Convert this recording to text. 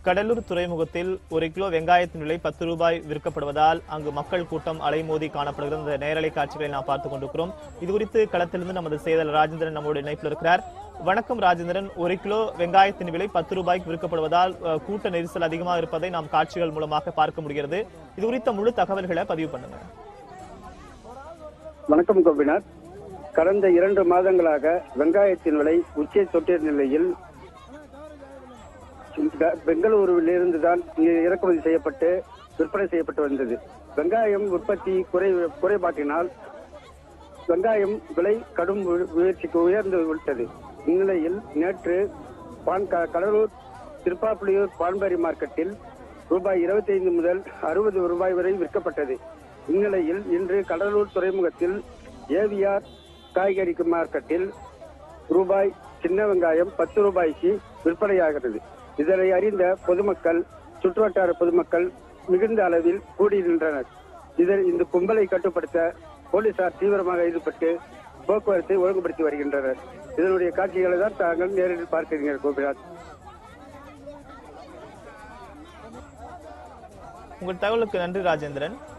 கடலூர் துறைமுகத்தில் ஒரு கிலோ வெங்காயத்தின் விலை பத்து ரூபாய் விற்கப்படுவதால் அங்கு மக்கள் கூட்டம் அலைமோதி காணப்படுகிறது இந்த நேரலை காட்சிகளை நாம் பார்த்துக் கொண்டிருக்கிறோம் இது குறித்து களத்திலிருந்து நமது செய்தியாளர் ராஜேந்திரன் நம்மோடு இணைப்பில் இருக்கிறார் வணக்கம் ராஜேந்திரன் ஒரு கிலோ வெங்காயத்தின் விலை பத்து ரூபாய்க்கு விற்கப்படுவதால் அஹ், கூட்ட நெரிசல் அதிகமாக இருப்பதை நாம் காட்சிகள் மூலமாக பார்க்க முடிகிறது இது குறித்த முழு தகவல்களை பதிவு பண்ணுங்க வணக்கம் கோபிநாத் கடந்த இரண்டு மாதங்களாக வெங்காயத்தின் விலை உச்சியை தொட்டிய நிலையில் இந்த பெங்களூருவில் இருந்துதான் இங்கு இறக்குமதி செய்யப்பட்டு விற்பனை செய்யப்பட்டு வந்தது வெங்காயம் உற்பத்தி குறை குறைபாட்டினால் வெங்காயம் விலை கடும் வீழ்- வீழ்ச்சிக்கு உயர்ந்து விட்டது இந்நிலையில் நேற்று பான் க- கடலூர் திருப்பாப்புலியூர் பான்பரி மார்க்கெட்டில் ரூபாய் 25 முதல் அறுபது ரூபாய் வரை விற்கப்பட்டது இந்நிலையில் இன்று கடலூர் துறைமுகத்தில் ஏவிஆர் காய்கறி மார்க்கெட்டில் ரூபாய் சின்ன வெங்காயம் பத்து ரூபாய்க்கு விற்பனையாகிறது இதனை அறிந்த பொதுமக்கள் சுற்றுவட்டார பொதுமக்கள் மிகுந்த அளவில் கூடி நின்றனர் இதில் இந்த கும்பலை கட்டுப்படுத்த போலீசார் தீவிரமாக ஈடுபட்டு போக்குவரத்தை ஒழுங்குபடுத்தி வருகின்றனர் இதனுடைய காட்சிகளை தான் தாங்கள் நேரில் பார்க்கிறீர்கள் கோபிநாத் உங்கள் தகவலுக்கு நன்றி ராஜேந்திரன்